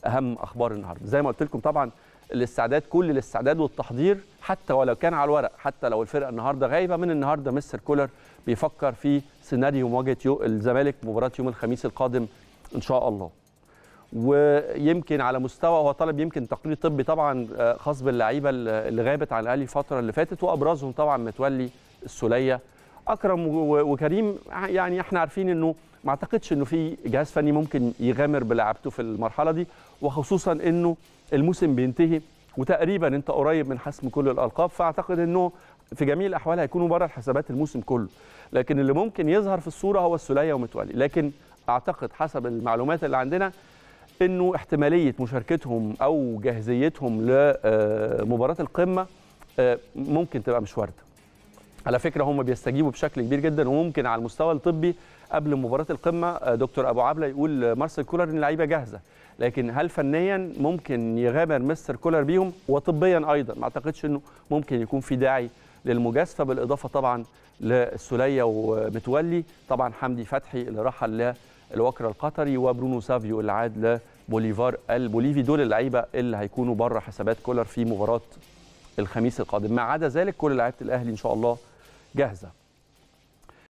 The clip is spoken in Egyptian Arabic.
اهم اخبار النهارده زي ما قلت لكم طبعا الاستعداد كل الاستعداد والتحضير حتى ولو كان على الورق حتى لو الفرقه النهارده غايبه من النهارده مستر كولر بيفكر في سيناريو مواجهه يو الزمالك مباراه يوم الخميس القادم ان شاء الله ويمكن على مستوى هو طلب يمكن تقرير طبي طبعا خاص باللعيبه اللي غابت عن الاهلي الفتره اللي فاتت وابرزهم طبعا متولي السوليه اكرم وكريم يعني احنا عارفين انه ما اعتقدش انه في جهاز فني ممكن يغامر بلعبته في المرحله دي وخصوصا انه الموسم بينتهي وتقريبا انت قريب من حسم كل الالقاب فاعتقد انه في جميع الاحوال هيكونوا بره الحسابات الموسم كله لكن اللي ممكن يظهر في الصوره هو السوليه ومتولي لكن اعتقد حسب المعلومات اللي عندنا انه احتماليه مشاركتهم او جاهزيتهم لمباراه القمه ممكن تبقى مش وارده على فكره هم بيستجيبوا بشكل كبير جدا وممكن على المستوى الطبي قبل مباراه القمه دكتور ابو عبله يقول مارسيل كولر ان اللعيبه جاهزه لكن هل فنيا ممكن يغامر مستر كولر بيهم وطبيا ايضا ما اعتقدش انه ممكن يكون في داعي للمجازفه بالاضافه طبعا للسوليه ومتولي طبعا حمدي فتحي اللي رحل للوكر القطري وبرونو سافيو اللي عاد لبوليفار البوليفي دول اللعيبه اللي هيكونوا بره حسابات كولر في مباراه الخميس القادم ما عدا ذلك كل لعيبه الاهلي ان شاء الله جاهزه